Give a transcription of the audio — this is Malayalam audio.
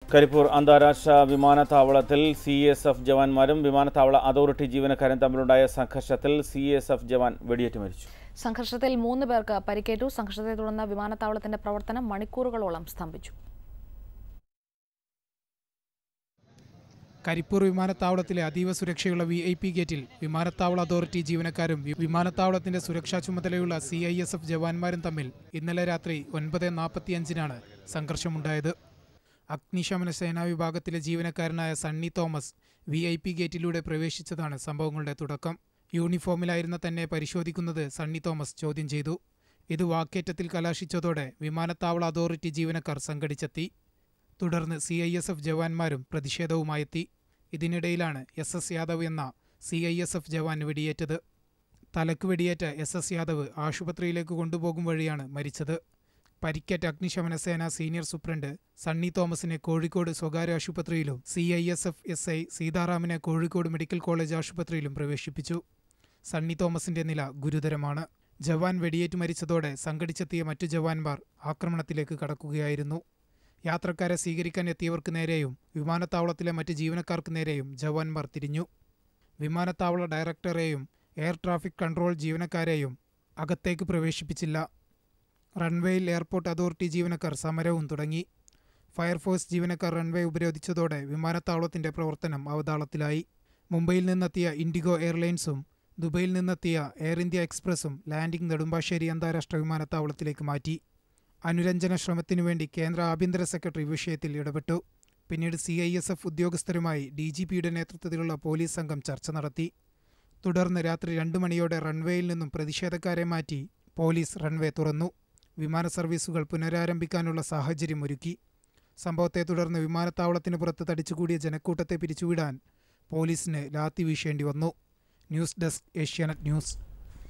കരിപ്പൂർ അന്താരാഷ്ട്ര വിമാനത്താവളത്തിൽ സി എസ് എഫ് ജവാന്മാരും വിമാനത്താവള അതോറിറ്റി ജീവനക്കാരും തമ്മിലുണ്ടായ സംഘർഷത്തിൽ സി എസ് എഫ് ജവാൻ വെടിയേറ്റ് മരിച്ചു സംഘർഷത്തിൽ മൂന്ന് പേർക്ക് പരിക്കേറ്റു സംഘർഷത്തെ തുടർന്ന് വിമാനത്താവളത്തിന്റെ പ്രവർത്തനം മണിക്കൂറുകളോളം സ്തംഭിച്ചു കരിപ്പൂർ വിമാനത്താവളത്തിലെ അതീവ സുരക്ഷയുള്ള വി ഐ പി ഗേറ്റിൽ വിമാനത്താവള അതോറിറ്റി ജീവനക്കാരും വി- വിമാനത്താവളത്തിന്റെ സുരക്ഷാ ചുമതലയുള്ള സി ഐ എസ് എഫ് ജവാന്മാരും തമ്മിൽ ഇന്നലെ രാത്രി ഒൻപത് നാൽപ്പത്തിയഞ്ചിനാണ് സംഘർഷമുണ്ടായത് അഗ്നിശമന സേനാ വിഭാഗത്തിലെ ജീവനക്കാരനായ Sunny Thomas V I P ഗേറ്റിലൂടെ പ്രവേശിച്ചതാണ് സംഭവങ്ങളുടെ തുടക്കം യൂണിഫോമിലായിരുന്ന തന്നെ പരിശോധിക്കുന്നത് സണ്ണി തോമസ് ചോദ്യം ചെയ്തു ഇത് വാക്കേറ്റത്തിൽ കലാശിച്ചതോടെ വിമാനത്താവള അതോറിറ്റി ജീവനക്കാർ സംഘടിച്ചെത്തി തുടർന്ന് സി ഐ എസ് എഫ് ജവാന്മാരും പ്രതിഷേധവുമായെത്തി ഇതിനിടയിലാണ് എസ് എസ് യാദവ് എന്ന സി ഐ എസ് എഫ് ജവാൻ വെടിയേറ്റത് തലക്ക് വെടിയേറ്റ എസ് എസ് യാദവ് ആശുപത്രിയിലേക്ക് കൊണ്ടുപോകും വഴിയാണ് മരിച്ചത് പരിക്കേറ്റ അഗ്നിശമന സേന സീനിയർ സൂപ്രണ്ട് സണ്ണി തോമസിനെ കോഴിക്കോട് സ്വകാര്യ ആശുപത്രിയിലും C I S F S I സീതാറാമിനെ കോഴിക്കോട് മെഡിക്കൽ കോളേജ് ആശുപത്രിയിലും പ്രവേശിപ്പിച്ചു സണ്ണി തോമസിന്റെ നില ഗുരുതരമാണ് ജവാൻ വെടിയേറ്റ് മരിച്ചതോടെ സംഘടിച്ചെത്തിയ മറ്റു ജവാന്മാർ ആക്രമണത്തിലേക്ക് കടക്കുകയായിരുന്നു യാത്രക്കാരെ സ്വീകരിക്കാൻ എത്തിയവർക്ക് നേരെയും വിമാനത്താവളത്തിലെ മറ്റ് ജീവനക്കാർക്ക് നേരെയും ജവാന്മാർ തിരിഞ്ഞു വിമാനത്താവള ഡയറക്ടറെയും എയർ ട്രാഫിക് കൺട്രോൾ ജീവനക്കാരെയും അകത്തേക്ക് പ്രവേശിപ്പിച്ചില്ല റൺവേയിൽ എയർപോർട്ട് അതോറിറ്റി ജീവനക്കാർ സമരവും തുടങ്ങി ഫയർഫോഴ്സ് ജീവനക്കാർ റൺവേ ഉപരോധിച്ചതോടെ വിമാനത്താവളത്തിന്റെ പ്രവർത്തനം അവതാളത്തിലായി മുംബൈയിൽ നിന്നെത്തിയ ഇൻഡിഗോ എയർലൈൻസും ദുബൈയിൽ നിന്നെത്തിയ എയർ ഇന്ത്യ എക്സ്പ്രസും ലാൻഡിംഗ് നെടുമ്പാശ്ശേരി അന്താരാഷ്ട്ര വിമാനത്താവളത്തിലേക്ക് മാറ്റി അനുരഞ്ജന ശ്രമത്തിനു വേണ്ടി കേന്ദ്ര ആഭ്യന്തര സെക്രട്ടറി വിഷയത്തിൽ ഇടപെട്ടു പിന്നീട് സി ഐ എസ് എഫ് ഉദ്യോഗസ്ഥരുമായി ഡി ജി പിയുടെ നേതൃത്വത്തിലുള്ള പോലീസ് സംഘം ചർച്ച നടത്തി തുടർന്ന് രാത്രി രണ്ട് മണിയോടെ റൺവേയിൽ നിന്നും പ്രതിഷേധക്കാരെ മാറ്റി പോലീസ് റൺവേ തുറന്നു വിമാന സർവീസുകൾ പുനരാരംഭിക്കാനുള്ള സാഹചര്യം ഒരുക്കി സംഭവത്തെ തുടർന്ന് വിമാനത്താവളത്തിന് പുറത്ത് തടിച്ചുകൂടിയ ജനക്കൂട്ടത്തെ പിരിച്ചുവിടാൻ പോലീസിന് ലാത്തി വീശേണ്ടി വന്നു ന്യൂസ് ഡെസ്ക് ഏഷ്യാനെറ്റ് ന്യൂസ്